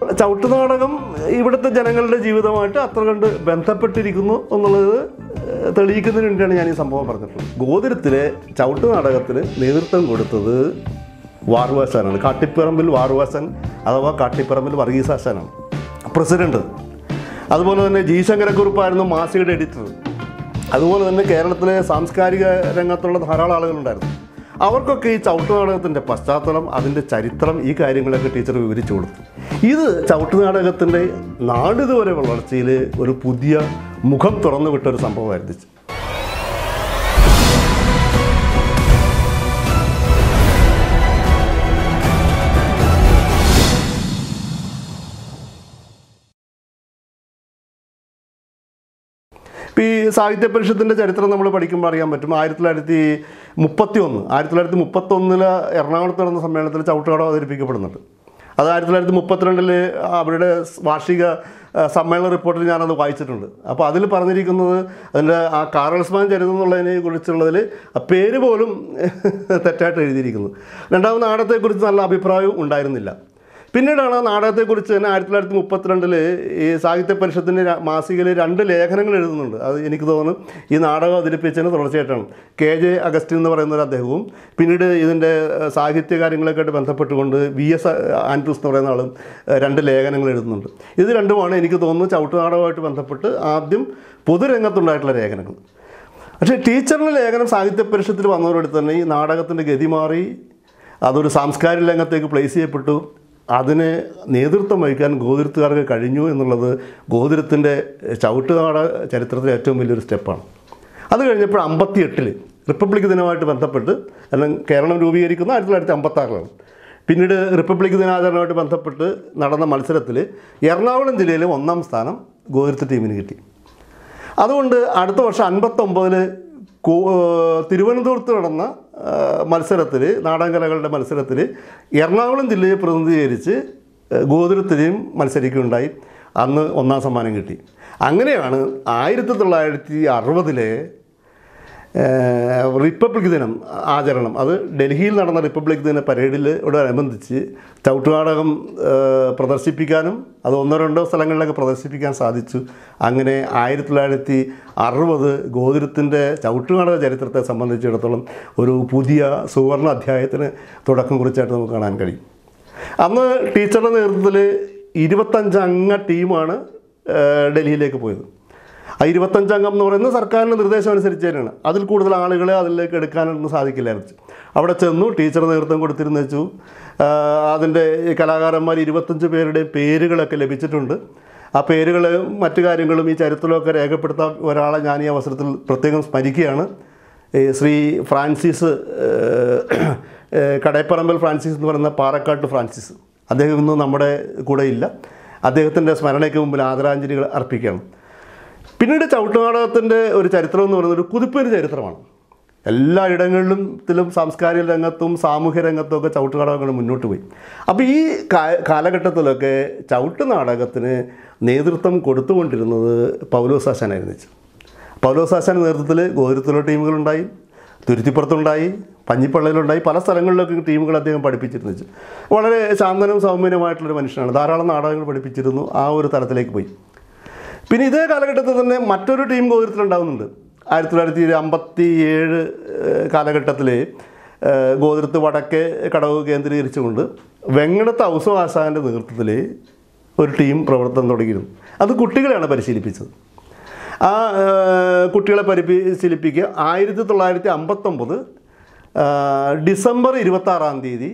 ചവിട്ടുനാടകം ഇവിടുത്തെ ജനങ്ങളുടെ ജീവിതമായിട്ട് അത്ര കണ്ട് ബന്ധപ്പെട്ടിരിക്കുന്നു എന്നുള്ളത് ഏഹ്, തെളിയിക്കുന്നതിന് വേണ്ടിയാണ് ഞാൻ ഈ സംഭവം പറഞ്ഞിട്ടുള്ളത് ഗോതിരത്തിലെ ചവിട്ടുനാടകത്തിന് നേതൃത്വം കൊടുത്തത് വാറുവാശാനാണ് കാട്ടിപ്പറമ്പിൽ വാറുവാശൻ അഥവാ കാട്ടിപ്പറമ്പിൽ വർഗീസാശാനാണ് പ്രസിഡന്റ് അതുപോലെ തന്നെ ജി ശങ്കരക്കുറുപ്പായിരുന്നു മാസികയുടെ എഡിറ്റർ അതുപോലെ തന്നെ കേരളത്തിലെ സാംസ്കാരിക രംഗത്തുള്ള ധാരാളം ആളുകളുണ്ടായിരുന്നു അവർക്കൊക്കെ ഈ ചവിട്ടുനാടകത്തിൻ്റെ പശ്ചാത്തലം അതിൻ്റെ ചരിത്രം ഈ കാര്യങ്ങളൊക്കെ ടീച്ചർ വിവരിച്ചു കൊടുത്തു ഇത് ചവിട്ടുനാടകത്തിൻ്റെ നാടിതുവരെ വളർച്ചയിൽ ഒരു പുതിയ മുഖം തുറന്നു വിട്ട ഒരു സംഭവമായിരുന്നു ഇപ്പോൾ ഈ സാഹിത്യ പരിഷത്തിൻ്റെ ചരിത്രം നമ്മൾ പഠിക്കുമ്പോൾ അറിയാൻ പറ്റും ആയിരത്തി തൊള്ളായിരത്തി മുപ്പത്തി ഒന്ന് ആയിരത്തി തൊള്ളായിരത്തി മുപ്പത്തൊന്നില് എറണാകുളത്ത് നടന്ന സമ്മേളനത്തിൽ ചവിട്ടുകട അവതരിപ്പിക്കപ്പെടുന്നുണ്ട് അത് ആയിരത്തി തൊള്ളായിരത്തി മുപ്പത്തിരണ്ടിൽ അവരുടെ വാർഷിക ആ, സമ്മേളന റിപ്പോർട്ടിൽ ഞാനത് വായിച്ചിട്ടുണ്ട് അപ്പോൾ അതിൽ പറഞ്ഞിരിക്കുന്നത് അതിൻ്റെ ആ കാറൽസ്മാൻ ചരിത്രം എന്നുള്ളതിനെ കുറിച്ചുള്ളതിൽ ആ പേര് പോലും തെറ്റായിട്ട് എഴുതിയിരിക്കുന്നു രണ്ടാമത് നാടകത്തെക്കുറിച്ച് നല്ല അഭിപ്രായവും ഉണ്ടായിരുന്നില്ല പിന്നീടാണ് ആ നാടകത്തെക്കുറിച്ച് തന്നെ ആയിരത്തി തൊള്ളായിരത്തി മുപ്പത്തിരണ്ടിൽ ഈ സാഹിത്യ പരിഷത്തിൻ്റെ ര- മാസികയിൽ രണ്ട് ലേഖനങ്ങൾ എഴുതുന്നുണ്ട് അത് എനിക്ക് തോന്നുന്നു ഈ നാടകം അവതരിപ്പിച്ചതിന് തുടർച്ചയായിട്ടാണ് കെ ജെ അഗസ്റ്റിൻ എന്ന് പറയുന്ന ഒരു അദ്ദേഹവും പിന്നീട് ഇതിൻ്റെ ഏഹ്, സാഹിത്യ കാര്യങ്ങളൊക്കെ ആയിട്ട് ബന്ധപ്പെട്ടുകൊണ്ട് വി എസ് ആൻഡ്രൂസ് എന്ന് പറയുന്ന ആളും ഏഹ്, രണ്ട് ലേഖനങ്ങൾ എഴുതുന്നുണ്ട് ഇത് രണ്ടുമാണ് എനിക്ക് തോന്നുന്നു ചവിട്ട് നാടകമായിട്ട് ബന്ധപ്പെട്ട് ആദ്യം പൊതുരംഗത്തുണ്ടായിട്ടുള്ള ലേഖനങ്ങൾ പക്ഷേ ടീച്ചറിൻ്റെ ലേഖനം സാഹിത്യ പരിഷത്തിൽ വന്നതോടുകൂടി തന്നെ ഈ നാടകത്തിൻ്റെ ഗതി മാറി അതൊരു സാംസ്കാരിക രംഗത്തേക്ക് പ്ലേസ് ചെയ്യപ്പെട്ടു അതിന് നേതൃത്വം വഹിക്കാൻ ഗോതിരത്തുകാർക്ക് കഴിഞ്ഞു എന്നുള്ളത് ഗോതിരത്തിൻ്റെ ചവിട്ടുനാട ചരിത്രത്തിലെ ഏറ്റവും വലിയൊരു സ്റ്റെപ്പാണ് അത് കഴിഞ്ഞപ്പോൾ അമ്പത്തി എട്ടിൽ റിപ്പബ്ലിക് ദിനമായിട്ട് ബന്ധപ്പെട്ട് അല്ലെങ്കിൽ കേരളം രൂപീകരിക്കുന്ന ആയിരത്തി തൊള്ളായിരത്തി അമ്പത്താറിലാണ് പിന്നീട് റിപ്പബ്ലിക് ദിനാചരണമായിട്ട് ബന്ധപ്പെട്ട് നടന്ന മത്സരത്തിൽ എറണാകുളം ജില്ലയിലെ ഒന്നാം സ്ഥാനം ഗോതിരത്ത് ടീമിന് കിട്ടി അതുകൊണ്ട് അടുത്ത വർഷം അൻപത്തൊമ്പതിൽ തിരുവനന്തപുരത്ത് നടന്ന മത്സരത്തിൽ നാടകകലകളുടെ മത്സരത്തിൽ എറണാകുളം ജില്ലയെ പ്രതിനിധീകരിച്ച് ഗോതിരത്തിനെയും മത്സരിക്കുകയുണ്ടായി അന്ന് ഒന്നാം സമ്മാനം കിട്ടി അങ്ങനെയാണ് ആയിരത്തി തൊള്ളായിരത്തി അറുപതിലെ ഏഹ് റിപ്പബ്ലിക് ദിനം ആചരണം അത് ഡൽഹിയിൽ നടന്ന റിപ്പബ്ലിക് ദിന പരേഡിലോടനുബന്ധിച്ച് ചവിട്ടുനാടകം ഏഹ് പ്രദർശിപ്പിക്കാനും അത് ഒന്നോ രണ്ടോ സ്ഥലങ്ങളിലൊക്കെ പ്രദർശിപ്പിക്കാൻ സാധിച്ചു അങ്ങനെ ആയിരത്തി തൊള്ളായിരത്തി അറുപത് ഗോതിരത്തിൻ്റെ ചവിട്ടുനാടക ചരിത്രത്തെ സംബന്ധിച്ചിടത്തോളം ഒരു പുതിയ സുവർണ അധ്യായത്തിന് തുടക്കം കുറിച്ചായിട്ട് നമുക്ക് കാണാൻ കഴിയും അന്ന് ടീച്ചറുടെ നേതൃത്വത്തിൽ ഇരുപത്തഞ്ചംഗ ടീമാണ് ഏഹ് ഡൽഹിയിലേക്ക് പോയത് ആ ഇരുപത്തഞ്ചംഗം എന്ന് പറയുന്നത് സർക്കാരിൻ്റെ നിർദ്ദേശം അനുസരിച്ച് തന്നെയാണ് അതിൽ കൂടുതൽ ആളുകളെ അതിലേക്ക് എടുക്കാനൊന്നും സാധിക്കില്ലായിരുന്നു അവിടെ ചെന്നു ടീച്ചർ നേതൃത്വം കൊടുത്തിരുന്നു വെച്ചു അതിൻ്റെ ഈ കലാകാരന്മാർ ഇരുപത്തഞ്ച് പേരുടെ പേരുകളൊക്കെ ലഭിച്ചിട്ടുണ്ട് ആ പേരുകൾ മറ്റു കാര്യങ്ങളും ഈ ചരിത്രമൊക്കെ രേഖപ്പെടുത്താൻ ഒരാളെ ഞാൻ ഈ അവസരത്തിൽ പ്രത്യേകം സ്മരിക്കുകയാണ് ഈ ശ്രീ ഫ്രാൻസിസ് ഏഹ്, ഏഹ്, കടയപ്പറമ്പൽ ഫ്രാൻസിസ് എന്ന് പറയുന്ന പാറക്കാട്ട് ഫ്രാൻസിസ് അദ്ദേഹം ഇന്ന് നമ്മുടെ കൂടെ ഇല്ല അദ്ദേഹത്തിൻ്റെ സ്മരണയ്ക്ക് മുമ്പിൽ ആദരാഞ്ജലികൾ അർപ്പിക്കുകയാണ് പിന്നീട് ചവിട്ടുനാടകത്തിൻ്റെ ഒരു ചരിത്രം എന്ന് പറയുന്നത് ഒരു കുതിപ്പൊരു ചരിത്രമാണ് എല്ലാ ഇടങ്ങളിലും ത്തിലും സാംസ്കാരിക രംഗത്തും സാമൂഹ്യ രംഗത്തും ഒക്കെ ചവിട്ടുനാടകങ്ങൾ മുന്നോട്ട് പോയി അപ്പോൾ ഈ കാ- കാലഘട്ടത്തിലൊക്കെ ചവിട്ടുനാടകത്തിന് നേതൃത്വം കൊടുത്തുകൊണ്ടിരുന്നത് പൗലോസാശാനായിരുന്നു പൗലോസാശാൻ്റെ നേതൃത്വത്തിൽ ഗോതിരത്തിലുള്ള ടീമുകളുണ്ടായി തുരുത്തിപ്പുറത്തുണ്ടായി പഞ്ഞിപ്പള്ളയിലുണ്ടായി പല സ്ഥലങ്ങളിലൊക്കെ ടീമുകൾ അദ്ദേഹം പഠിപ്പിച്ചിരുന്നു വളരെ ശാന്തനും സൗമ്യനുമായിട്ടുള്ളൊരു മനുഷ്യനാണ് ധാരാളം നാടകങ്ങൾ പഠിപ്പിച്ചിരുന്നു ആ ഒരു തലത്തിലേക്ക് പോയി പിന്നെ ഇതേ കാലഘട്ടത്തിൽ തന്നെ മറ്റൊരു ടീം ഗോതിരത്തിലുണ്ടാകുന്നുണ്ട് ആയിരത്തി തൊള്ളായിരത്തി അമ്പത്തി ഏഴ് കാലഘട്ടത്തിൽ ഗോതിരത്ത് വടക്കേ കടവ് കേന്ദ്രീകരിച്ചുകൊണ്ട് വെങ്ങടത്ത് ഔസോ ആശാൻ്റെ നേതൃത്വത്തിൽ ഒരു ടീം പ്രവർത്തനം തുടങ്ങിയിരുന്നു അത് കുട്ടികളെയാണ് പരിശീലിപ്പിച്ചത് ആ ഏഹ്, കുട്ടികളെ പരിശീലിപ്പിക്കുക ആയിരത്തി തൊള്ളായിരത്തി അമ്പത്തൊമ്പത് ഡിസംബർ ഇരുപത്താറാം തീയതി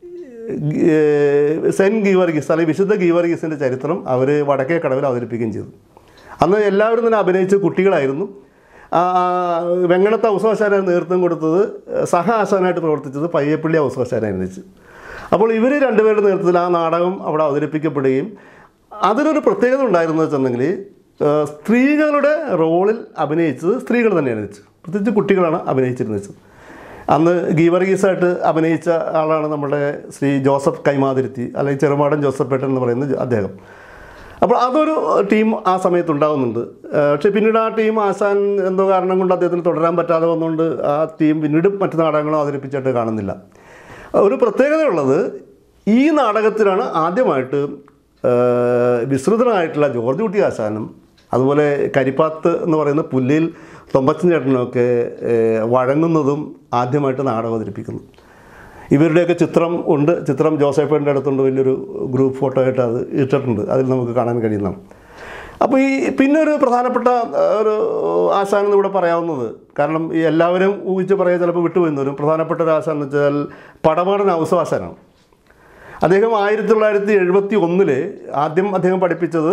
ഏഹ്, സെൻറ്റ് ഗീവർഗീസ് അല്ലെങ്കിൽ വിശുദ്ധ ഗീവർഗീസിൻ്റെ ചരിത്രം അവർ വടക്കേ കടവിൽ അവതരിപ്പിക്കുകയും ചെയ്തു അന്ന് എല്ലാവരും തന്നെ അഭിനയിച്ച കുട്ടികളായിരുന്നു ആ, ആ, വെങ്ങണത്തെ ഔസവാശാനാണ് നേതൃത്വം കൊടുത്തത് സഹ ആശാനായിട്ട് പ്രവർത്തിച്ചത് പയ്യപ്പള്ളി ഔസവാശാനായിരുന്നു വെച്ച് അപ്പോൾ ഇവർ രണ്ടുപേരുടെ നേതൃത്വത്തിൽ ആ നാടകം അവിടെ അവതരിപ്പിക്കപ്പെടുകയും അതിനൊരു പ്രത്യേകത ഉണ്ടായിരുന്നു വെച്ചിട്ടുണ്ടെങ്കിൽ ഏഹ്, സ്ത്രീകളുടെ റോളിൽ അഭിനയിച്ചത് സ്ത്രീകൾ തന്നെയാണ് വെച്ച് പ്രത്യേകിച്ച് കുട്ടികളാണ് അഭിനയിച്ചിരുന്നത് വെച്ചത് അന്ന് ഗീവർഗീസായിട്ട് അഭിനയിച്ച ആളാണ് നമ്മുടെ ശ്രീ ജോസഫ് കൈമാതിരുത്തി അല്ലെങ്കിൽ ചെറുമാടൻ ജോസഫ് പേട്ടൻ എന്ന് പറയുന്ന അദ്ദേഹം അപ്പോൾ അതൊരു ടീം ആ സമയത്ത് ഉണ്ടാകുന്നുണ്ട് ഏഹ് പക്ഷേ പിന്നീട് ആ ടീം ആശാൻ എന്തോ കാരണം കൊണ്ട് അദ്ദേഹത്തിന് തുടരാൻ പറ്റാതെ വന്നുകൊണ്ട് ആ ടീം പിന്നീട് മറ്റു നാടകങ്ങളും അവതരിപ്പിച്ചിട്ട് കാണുന്നില്ല ഒരു പ്രത്യേകതയുള്ളത് ഈ നാടകത്തിലാണ് ആദ്യമായിട്ട് ഏഹ്, വിസ്തൃതനായിട്ടുള്ള ജോർജ് കുട്ടി ആശാനും അതുപോലെ കരിപ്പാത്ത് എന്ന് പറയുന്ന പുല്ലിൽ തൊമ്പച്ചൻ ചേട്ടനുമൊക്കെ ഏഹ്, വഴങ്ങുന്നതും ആദ്യമായിട്ട് നാടകം അവതരിപ്പിക്കുന്നു ഇവരുടെയൊക്കെ ചിത്രം ഉണ്ട് ചിത്രം ജോസഫിൻ്റെ അടുത്തുണ്ട് വലിയൊരു ഗ്രൂപ്പ് ഫോട്ടോ ആയിട്ട് അത് ഇട്ടിട്ടുണ്ട് അതിൽ നമുക്ക് കാണാൻ കഴിയുന്നതാണ് അപ്പോൾ ഈ പിന്നെ ഒരു പ്രധാനപ്പെട്ട ആ, ഒരു ആശാനെന്ന് ഇവിടെ പറയാവുന്നത് കാരണം ഈ എല്ലാവരും ഊഹിച്ച് പറയാൻ ചിലപ്പോൾ വിട്ടുപോയിരുന്നവരും പ്രധാനപ്പെട്ട ഒരു ആശാൻ എന്ന് വെച്ചാൽ പടമാടൻ ഔസവാശാനാണ് അദ്ദേഹം ആയിരത്തി തൊള്ളായിരത്തി എഴുപത്തി ഒന്നില് ആദ്യം അദ്ദേഹം പഠിപ്പിച്ചത്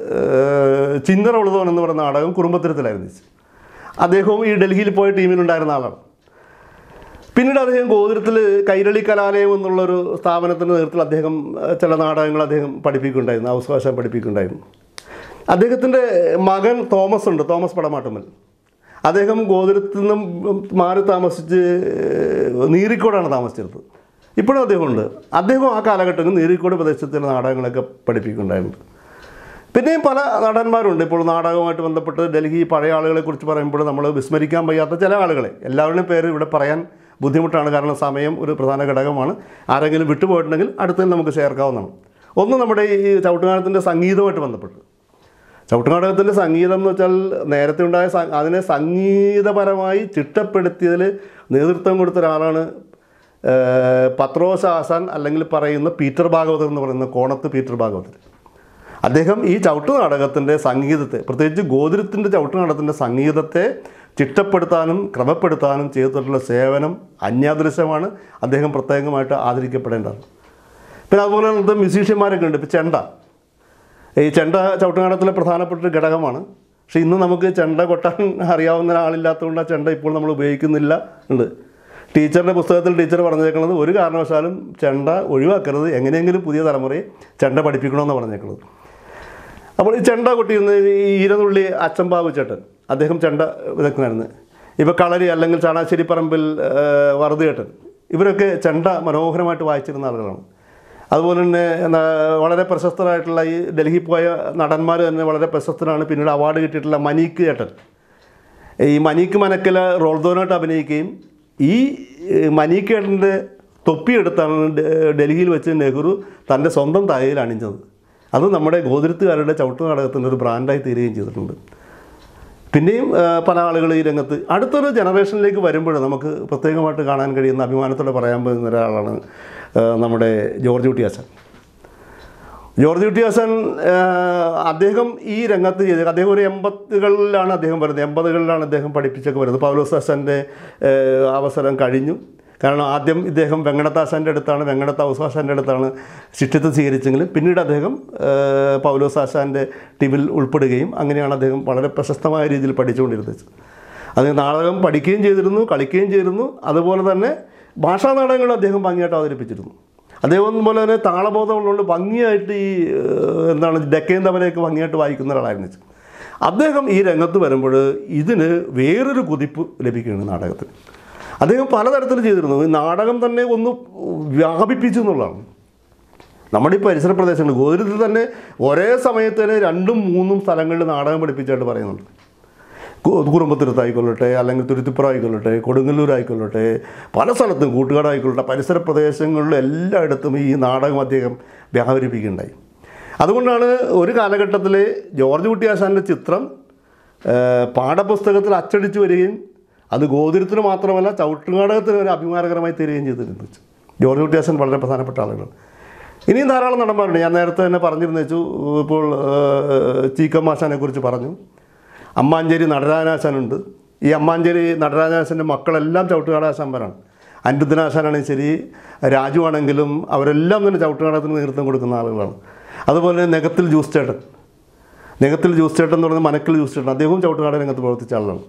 ഏഹ്, ചിന്നറ ഉള്ളതോൻ എന്ന് പറയുന്ന നാടകം കുടുംബത്തിരത്തിലായിരുന്നു അദ്ദേഹവും ഈ ഡൽഹിയിൽ പോയ ടീമിലുണ്ടായിരുന്ന ആളാണ് പിന്നീട് അദ്ദേഹം ഗോകുലത്തിൽ കൈരളി കലാലയം എന്നുള്ളൊരു സ്ഥാപനത്തിൻ്റെ നേതൃത്വത്തിൽ അദ്ദേഹം ഏഹ്, ചില നാടകങ്ങൾ അദ്ദേഹം പഠിപ്പിക്കുന്നുണ്ടായിരുന്നു അവകാശം പഠിപ്പിക്കുന്നുണ്ടായിരുന്നു അദ്ദേഹത്തിൻ്റെ മകൻ തോമസ് ഉണ്ട് തോമസ് പടമാട്ടുമ്മൽ അദ്ദേഹം ഗോകുലത്തിൽ നിന്നും മാറി താമസിച്ച് ഏഹ്, നീറിക്കോടാണ് താമസിച്ചിരുന്നത് ഇപ്പോഴും അദ്ദേഹമുണ്ട് അദ്ദേഹം ആ കാലഘട്ടത്തിൽ നീറിക്കോട് പ്രദേശത്തിലെ നാടകങ്ങളൊക്കെ പഠിപ്പിക്കുന്നുണ്ടായിരുന്നു പിന്നെയും പല നടന്മാരുണ്ട് ഇപ്പോൾ നാടകവുമായിട്ട് ബന്ധപ്പെട്ട് ഡൽഹി പഴയ ആളുകളെ കുറിച്ച് പറയുമ്പോൾ നമ്മൾ വിസ്മരിക്കാൻ വയ്യാത്ത ചില ആളുകളെ എല്ലാവരുടെയും പേര് ഇവിടെ പറയാൻ ബുദ്ധിമുട്ടാണ് കാരണം സമയം ഒരു പ്രധാന ഘടകമാണ് ആരെങ്കിലും വിട്ടുപോയിട്ടുണ്ടെങ്കിൽ അടുത്തതിൽ നമുക്ക് ചേർക്കാവുന്നതാണ് ഒന്ന് നമ്മുടെ ഈ ചവിട്ടുകാലത്തിൻ്റെ സംഗീതവുമായിട്ട് ബന്ധപ്പെട്ട് ചവിട്ടുനാടകത്തിൻ്റെ സംഗീതം എന്ന് വെച്ചാൽ നേരത്തെ ഉണ്ടായ സ- അതിനെ സംഗീതപരമായി ചിട്ടപ്പെടുത്തിയതിൽ നേതൃത്വം കൊടുത്ത ഒരാളാണ് ഏഹ്, പത്രോസ് ആസാൻ അല്ലെങ്കിൽ പറയുന്ന പീറ്റർ ഭാഗവതർ എന്ന് പറയുന്ന കോണത്ത് പീറ്റർ ഭാഗവതർ അദ്ദേഹം ഈ ചവിട്ടു നാടകത്തിൻ്റെ സംഗീതത്തെ പ്രത്യേകിച്ച് ഗോതിരത്തിൻ്റെ ചവിട്ടു നാടകത്തിൻ്റെ സംഗീതത്തെ ചിട്ടപ്പെടുത്താനും ക്രമപ്പെടുത്താനും ചെയ്തിട്ടുള്ള സേവനം അന്യാദൃശ്യമാണ് അദ്ദേഹം പ്രത്യേകമായിട്ട് ആദരിക്കപ്പെടേണ്ടത് പിന്നെ അതുപോലെ തന്നെ മ്യൂസീഷ്യന്മാരൊക്കെ ഉണ്ട് ഇപ്പോൾ ചെണ്ട ഈ ചെണ്ട ചവിട്ടുനാടകത്തിലെ പ്രധാനപ്പെട്ട ഒരു ഘടകമാണ് പക്ഷേ ഇന്ന് നമുക്ക് ചെണ്ട കൊട്ടാൻ അറിയാവുന്ന ഒരാളില്ലാത്തതുകൊണ്ട് ആ ചെണ്ട ഇപ്പോൾ നമ്മൾ ഉപയോഗിക്കുന്നില്ല ഉണ്ട് ടീച്ചറുടെ പുസ്തകത്തിൽ ടീച്ചർ പറഞ്ഞേക്കുന്നത് ഒരു കാരണവശാലും ചെണ്ട ഒഴിവാക്കരുത് എങ്ങനെയെങ്കിലും പുതിയ തലമുറയെ ചെണ്ട പഠിപ്പിക്കണമെന്ന് പറഞ്ഞേക്കുന്നത് അപ്പോൾ ഈ ചെണ്ട കൊട്ടിയിരുന്ന ഈ ഈരനുള്ളി അച്ചമ്പാബു ചേട്ടൻ അദ്ദേഹം ചെണ്ട വിദഗ്ധനായിരുന്നു ഇപ്പോൾ കളരി അല്ലെങ്കിൽ ചാണാശ്ശേരി പറമ്പിൽ വറുതേട്ടൻ ഇവരൊക്കെ ചെണ്ട മനോഹരമായിട്ട് വായിച്ചിരുന്ന ആളുകളാണ് അതുപോലെ തന്നെ എന്താ, വളരെ പ്രശസ്തരായിട്ടുള്ള ഈ ഡൽഹി പോയ നടന്മാർ തന്നെ വളരെ പ്രശസ്തരാണ് പിന്നീട് അവാർഡ് കിട്ടിയിട്ടുള്ള മനീക്ക് ചേട്ടൻ ഈ മനീക്ക് മനക്കല റോൾദോനായിട്ട് അഭിനയിക്കുകയും ഈ ഏഹ്, മനീക്ക് ചേട്ടൻ്റെ തൊപ്പിയെടുത്താണ് ഡ- ഡൽഹിയിൽ വെച്ച് നെഹ്റു തൻ്റെ സ്വന്തം തലയിൽ അണിഞ്ഞത് അത് നമ്മുടെ ഗോതിരത്തുകാരുടെ ചവിട്ടു നാടകത്തിൻ്റെ ഒരു ബ്രാൻഡായി തീരുകയും ചെയ്തിട്ടുണ്ട് പിന്നെയും ആ, പല ആളുകൾ ഈ രംഗത്ത് അടുത്തൊരു ജനറേഷനിലേക്ക് വരുമ്പോൾ നമുക്ക് പ്രത്യേകമായിട്ട് കാണാൻ കഴിയുന്ന അഭിമാനത്തോടെ പറയാൻ പറ്റുന്ന ഒരാളാണ് ആ, നമ്മുടെ ജോർജ് കുട്ടി ഹസൻ ജോർജ് കുട്ടി ഹസൻ ആ, അദ്ദേഹം ഈ രംഗത്ത് ചെയ്ത് അദ്ദേഹം ഒരു എൺപതുകളിലാണ് അദ്ദേഹം വരുന്നത് എൺപതുകളിലാണ് അദ്ദേഹം പഠിപ്പിച്ചൊക്കെ വരുന്നത് പൗലോസ് ഹസൻ്റെ ആ, അവസരം കഴിഞ്ഞു കാരണം ആദ്യം ഇദ്ദേഹം വെങ്കടത്താശാൻ്റെ അടുത്താണ് വെങ്കടത്ത ഔസാശാൻ്റെ അടുത്താണ് ശിഷ്യത്വം സ്വീകരിച്ചെങ്കിലും പിന്നീട് അദ്ദേഹം ആ, പൗലോസ് ആശാൻ്റെ ടീമിൽ ഉൾപ്പെടുകയും അങ്ങനെയാണ് അദ്ദേഹം വളരെ പ്രശസ്തമായ രീതിയിൽ പഠിച്ചുകൊണ്ടിരുന്നത് അദ്ദേഹം നാടകം പഠിക്കുകയും ചെയ്തിരുന്നു കളിക്കുകയും ചെയ്തിരുന്നു അതുപോലെ തന്നെ ഭാഷാ നാടകങ്ങൾ അദ്ദേഹം ഭംഗിയായിട്ട് അവതരിപ്പിച്ചിരുന്നു അദ്ദേഹം പോലെ തന്നെ താളബോധമുള്ളതുകൊണ്ട് ഭംഗിയായിട്ട് ഈ ഏഹ്, എന്താണ് ഡെക്കയും തവരെയൊക്കെ ഭംഗിയായിട്ട് വായിക്കുന്ന ഒരാളായിരുന്നു അദ്ദേഹം ഈ രംഗത്ത് വരുമ്പോൾ ഇതിന് വേറൊരു കുതിപ്പ് ലഭിക്കുകയാണ് നാടകത്തിന് അദ്ദേഹം പലതരത്തിൽ ചെയ്തിരുന്നു ഈ നാടകം തന്നെ ഒന്ന് വ്യാപിപ്പിച്ചു എന്നുള്ളതാണ് നമ്മുടെ ഈ പരിസര പ്രദേശങ്ങളിൽ ഗോതിരത്തിൽ തന്നെ ഒരേ സമയത്ത് തന്നെ രണ്ടും മൂന്നും സ്ഥലങ്ങളിൽ നാടകം പഠിപ്പിച്ചായിട്ട് പറയുന്നുണ്ട് കു- കുറുമ്പത്തുരുത്തായിക്കൊള്ളട്ടെ അല്ലെങ്കിൽ തുരുത്തിപ്പുറ ആയിക്കൊള്ളട്ടെ കൊടുങ്ങല്ലൂർ ആയിക്കൊള്ളട്ടെ പല സ്ഥലത്തും കൂട്ടുകാടായിക്കൊള്ളട്ടെ പരിസര പ്രദേശങ്ങളിലും എല്ലായിടത്തും ഈ നാടകം അദ്ദേഹം വ്യാപരിപ്പിക്കുകയുണ്ടായി അതുകൊണ്ടാണ് ഒരു കാലഘട്ടത്തിൽ ജോർജ് കുട്ടിയാശാൻ്റെ ചിത്രം ആ, പാഠപുസ്തകത്തിൽ അച്ചടിച്ചു വരികയും അത് ഗോതിരത്തിന് മാത്രമല്ല ചവിട്ടുനാടകത്തിന് ഒരു അഭിമാനകരമായി തീരുകയും ചെയ്തിരുന്നു ജോർജ് കുട്ടിയാശൻ വളരെ പ്രധാനപ്പെട്ട ആളുകളാണ് ഇനിയും ധാരാളം നടന്മാരുണ്ട് ഞാൻ നേരത്തെ തന്നെ പറഞ്ഞിരുന്നു വെച്ചു ഇപ്പോൾ ചീക്കം മാഷാനെ കുറിച്ച് പറഞ്ഞു അമ്മാഞ്ചേരി നടരാജാശാനുണ്ട് ഈ അമ്മാഞ്ചേരി നടരാജാശൻ്റെ മക്കളെല്ലാം ചവിട്ടുകാടാശാന്മാരാണ് അനിരുദ്ധനാശാനാണെങ്കിൽ ശരി രാജു ആണെങ്കിലും അവരെല്ലാം തന്നെ ചവിട്ടുകാടത്തിന് നേതൃത്വം കൊടുക്കുന്ന ആളുകളാണ് അതുപോലെ തന്നെ നെഗത്തിൽ ജ്യൂസ് ചേട്ടൻ നെഗത്തിൽ ജ്യൂസ് ചേട്ടൻ എന്ന് പറയുന്നത് മനക്കിൽ ജ്യൂസ് ചേട്ടൻ അദ്ദേഹവും ചവിട്ടുകാട് രംഗത്ത് പ്രവർത്തിച്ച ആളാണ്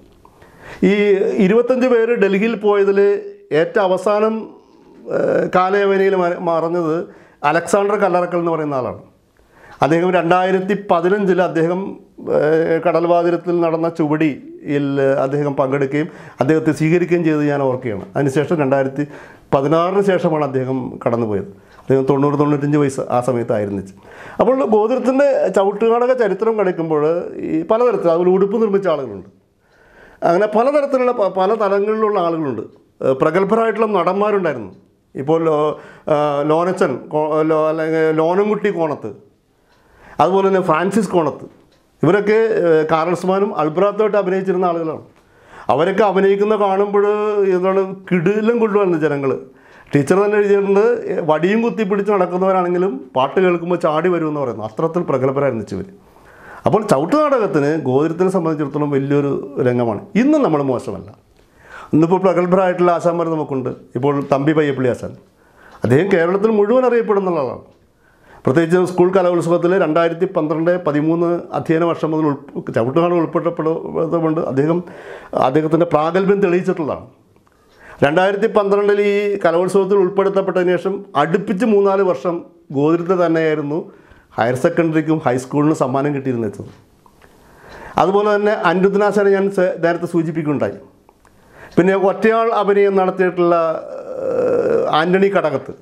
ഈ ഇരുപത്തഞ്ച് പേര് ഡൽഹിയിൽ പോയതിൽ ഏറ്റവും അവസാനം ഏഹ്, കാലയവനയിൽ മ- മറഞ്ഞത് അലക്സാണ്ടർ കല്ലറക്കൽ എന്ന് പറയുന്ന ആളാണ് അദ്ദേഹം രണ്ടായിരത്തി പതിനഞ്ചിൽ അദ്ദേഹം ഏഹ്, കടൽവാതിരത്തിൽ നടന്ന ചുവടിയിൽ അദ്ദേഹം പങ്കെടുക്കുകയും അദ്ദേഹത്തെ സ്വീകരിക്കുകയും ചെയ്ത് ഞാൻ ഓർക്കുകയാണ് അതിനുശേഷം രണ്ടായിരത്തി പതിനാറിന് ശേഷമാണ് അദ്ദേഹം കടന്നുപോയത് അദ്ദേഹം തൊണ്ണൂറ് തൊണ്ണൂറ്റഞ്ച് വയസ്സ് ആ സമയത്തായിരുന്നു അപ്പോൾ ഗോതിരത്തിൻ്റെ ചവിട്ടുകാടക ചരിത്രം കളിക്കുമ്പോൾ ഈ പലതരത്തിൽ അതുപോലെ ഉടുപ്പ് നിർമ്മിച്ച ആളുകളുണ്ട് അങ്ങനെ പലതരത്തിലുള്ള പ- പല തലങ്ങളിലുള്ള ആളുകളുണ്ട് ഏഹ് പ്രഗത്ഭരായിട്ടുള്ള നടന്മാരുണ്ടായിരുന്നു ഇപ്പോൾ ലോ ആ, ലോനച്ചൻ കോ- ലോ അല്ലെങ്കിൽ ലോനൻകുട്ടി കോണത്ത് അതുപോലെ തന്നെ ഫ്രാൻസിസ് കോണത്ത് ഇവരൊക്കെ ഏഹ്, കാറൽസ്മാനും അൽബ്രാത്തുമായിട്ട് അഭിനയിച്ചിരുന്ന ആളുകളാണ് അവരൊക്കെ അഭിനയിക്കുന്ന കാണുമ്പോൾ എന്താണ് കിടിലും കൊണ്ടുവരുന്നു ജനങ്ങൾ ടീച്ചർ തന്നെ എഴുതിയിട്ടുണ്ട് ഏഹ്, വടിയും കുത്തി പിടിച്ച് നടക്കുന്നവരാണെങ്കിലും പാട്ട് കേൾക്കുമ്പോൾ ചാടി വരുമെന്ന് പറയുന്നു അത്രത്തിൽ പ്രഗത്ഭരായിരുന്നു ഇവർ അപ്പോൾ ചവിട്ട് നാടകത്തിന് ഗോതിരത്തിനെ സംബന്ധിച്ചിടത്തോളം വലിയൊരു രംഗമാണ് ഇന്നും നമ്മൾ മോശമല്ല ഇന്നിപ്പോൾ പ്രഗത്ഭരായിട്ടുള്ള ആശാന്മാർ നമുക്കുണ്ട് ഇപ്പോൾ തമ്പി പയ്യപ്പള്ളി ആശാൻ അദ്ദേഹം കേരളത്തിൽ മുഴുവൻ അറിയപ്പെടുന്ന ആളാണ് പ്രത്യേകിച്ച് സ്കൂൾ കലോത്സവത്തിൽ രണ്ടായിരത്തി പന്ത്രണ്ട് പതിമൂന്ന് അധ്യയന വർഷം മുതൽ ഉൾപ്പ ചവിട്ടുനാട് ഉൾപ്പെട്ടപ്പെടുന്നതുകൊണ്ട് അദ്ദേഹം അദ്ദേഹത്തിൻ്റെ പ്രാഗൽഭ്യം തെളിയിച്ചിട്ടുള്ളതാണ് രണ്ടായിരത്തി പന്ത്രണ്ടിൽ ഈ കലോത്സവത്തിൽ ഉൾപ്പെടുത്തപ്പെട്ടതിന് ശേഷം അടുപ്പിച്ച് മൂന്നാല് വർഷം ഗോതിരത്തെ തന്നെയായിരുന്നു ഹയർ സെക്കൻഡറിക്കും ഹൈസ്കൂളിനും സമ്മാനം കിട്ടിയിരുന്നത് അതുപോലെ തന്നെ അനിരുദ്ധനാശാനെ ഞാൻ സ- നേരത്തെ സൂചിപ്പിക്കുകയുണ്ടായി പിന്നെ ഒറ്റയാൾ അഭിനയം നടത്തിയിട്ടുള്ള ഏഹ്, ആൻ്റണി കടകത്ത്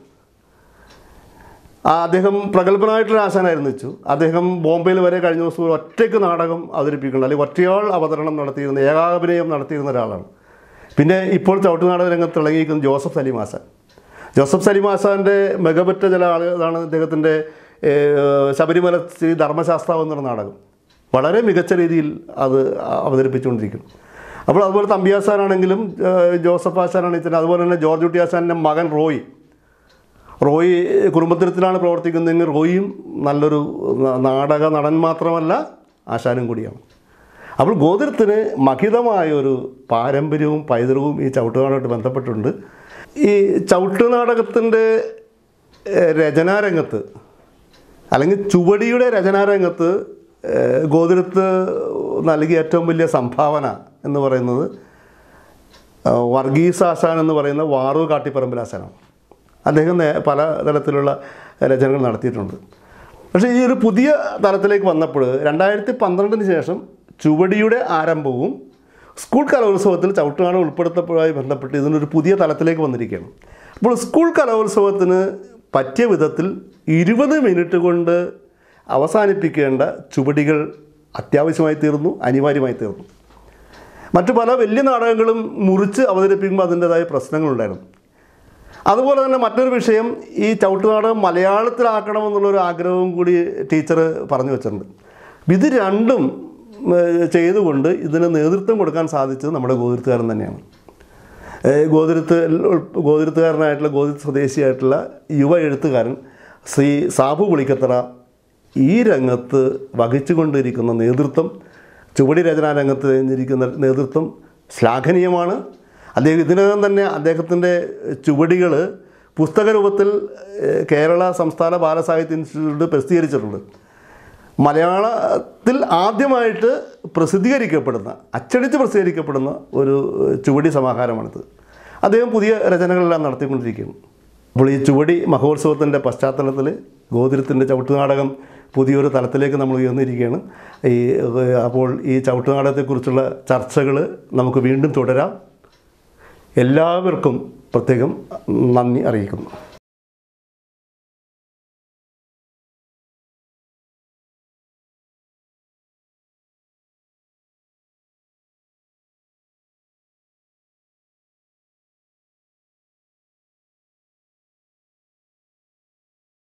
ആ അദ്ദേഹം പ്രഗത്ഭനായിട്ടുള്ള ആശാനായിരുന്നു വെച്ചു അദ്ദേഹം ബോംബെയിൽ വരെ കഴിഞ്ഞ ദിവസം ഒറ്റയ്ക്ക് നാടകം അവതരിപ്പിക്കുന്നുണ്ട് അല്ലെങ്കിൽ ഒറ്റയാൾ അവതരണം നടത്തിയിരുന്ന ഏകാഭിനയം നടത്തിയിരുന്ന ഒരാളാണ് പിന്നെ ഇപ്പോൾ ചവിട്ടുനാടക രംഗത്ത് തിളങ്ങിയിരിക്കുന്നത് ജോസഫ് സലീം ആശാൻ ജോസഫ് സലീം ആശാൻ്റെ മികവുറ്റ ചില ആളുകളാണ് അദ്ദേഹത്തിൻ്റെ ഏഹ്, ശബരിമല ശ്രീ ധർമ്മശാസ്ത്രാവ് എന്നൊരു നാടകം വളരെ മികച്ച രീതിയിൽ അത് അവതരിപ്പിച്ചുകൊണ്ടിരിക്കുന്നു അപ്പോൾ അതുപോലെ തമ്പിയാശാനാണെങ്കിലും ഏഹ്, ജോസഫ് ആശാനാണെങ്കിലും അതുപോലെ തന്നെ ജോർജ് കുട്ടി ആശാൻ്റെ മകൻ റോയി റോയി കുടുംബത്തിലാണ് പ്രവർത്തിക്കുന്നതെങ്കിൽ റോയിയും നല്ലൊരു ന- നാടക നടൻ മാത്രമല്ല ആശാനും കൂടിയാണ് അപ്പോൾ ഗോതിരത്തിന് മഹിതമായൊരു പാരമ്പര്യവും പൈതൃകവും ഈ ചവിട്ടുനാടകമായിട്ട് ബന്ധപ്പെട്ടുണ്ട് ഈ ചവിട്ടുനാടകത്തിൻ്റെ ഏഹ്, രചനാരംഗത്ത് അല്ലെങ്കിൽ ചുവടിയുടെ രചനാരംഗത്ത് ഏഹ്, ഗോതിരത്ത് നൽകിയ ഏറ്റവും വലിയ സംഭാവന എന്ന് പറയുന്നത് ആ, വർഗീസ് ആശാൻ എന്ന് പറയുന്ന വാറു കാട്ടിപ്പറമ്പിൽ ആശാനാണ് അദ്ദേഹം നേ- പല തരത്തിലുള്ള രചനകൾ നടത്തിയിട്ടുണ്ട് പക്ഷേ ഈ ഒരു പുതിയ തലത്തിലേക്ക് വന്നപ്പോൾ രണ്ടായിരത്തി പന്ത്രണ്ടിന് ശേഷം ചുവടിയുടെ ആരംഭവും സ്കൂൾ കലോത്സവത്തിൽ ചവിട്ടുനാടകം ഉൾപ്പെടുത്തപ്പോഴായി ബന്ധപ്പെട്ട് ഇതിനൊരു പുതിയ തലത്തിലേക്ക് വന്നിരിക്കുകയാണ് അപ്പോൾ സ്കൂൾ കലോത്സവത്തിന് പറ്റിയ വിധത്തിൽ ഇരുപത് മിനിറ്റ് കൊണ്ട് അവസാനിപ്പിക്കേണ്ട ചുവടികൾ അത്യാവശ്യമായി തീർന്നു അനിവാര്യമായി തീർന്നു മറ്റു പല വലിയ നാടകങ്ങളും മുറിച്ച് അവതരിപ്പിക്കുമ്പോൾ അതിൻ്റെതായ പ്രശ്നങ്ങളുണ്ടായിരുന്നു അതുപോലെ തന്നെ മറ്റൊരു വിഷയം ഈ ചവിട്ടുനാടകം മലയാളത്തിലാക്കണമെന്നുള്ളൊരു ആഗ്രഹവും കൂടി ടീച്ചർ പറഞ്ഞു വെച്ചിട്ടുണ്ട് ഇത് രണ്ടും ഏഹ്, ചെയ്തുകൊണ്ട് ഇതിന് നേതൃത്വം കൊടുക്കാൻ സാധിച്ചത് നമ്മുടെ ഗോതിരത്തുകാരൻ തന്നെയാണ് ഏഹ്, ഗോതിരത്ത് ഗോതിരത്തുകാരനായിട്ടുള്ള ഗോതിരത്ത് സ്വദേശിയായിട്ടുള്ള യുവ എഴുത്തുകാരൻ ശ്രീ സാബു പുളിക്കത്തറ ഈ രംഗത്ത് വഹിച്ചുകൊണ്ടിരിക്കുന്ന നേതൃത്വം ചുവടി രചനാ രംഗത്ത് ഇരിക്കുന്ന നേതൃത്വം ശ്ലാഘനീയമാണ് അദ്ദേഹം ഇതിനകം തന്നെ അദ്ദേഹത്തിൻ്റെ ചുവടികൾ പുസ്തക രൂപത്തിൽ ഏഹ്, കേരള സംസ്ഥാന ബാലസാഹിത്യ ഇൻസ്റ്റിറ്റ്യൂട്ട് പ്രസിദ്ധീകരിച്ചിട്ടുണ്ട് മലയാളത്തിൽ ആദ്യമായിട്ട് പ്രസിദ്ധീകരിക്കപ്പെടുന്ന അച്ചടിച്ച് പ്രസിദ്ധീകരിക്കപ്പെടുന്ന ഒരു ഏഹ്, ചുവടി സമാഹാരമാണിത് അദ്ദേഹം പുതിയ രചനകളെല്ലാം നടത്തിക്കൊണ്ടിരിക്കുകയാണ് അപ്പോൾ ഈ ചുവടി മഹോത്സവത്തിൻ്റെ പശ്ചാത്തലത്തിൽ ഗോതിരത്തിൻ്റെ ചവിട്ടുനാടകം പുതിയൊരു തലത്തിലേക്ക് നമ്മൾ ഉയർന്നിരിക്കുകയാണ് ഈ ഏഹ്, അപ്പോൾ ഈ ചവിട്ടുനാടകത്തെക്കുറിച്ചുള്ള ചർച്ചകൾ നമുക്ക് വീണ്ടും തുടരാം എല്ലാവർക്കും പ്രത്യേകം നന്ദി അറിയിക്കുന്നു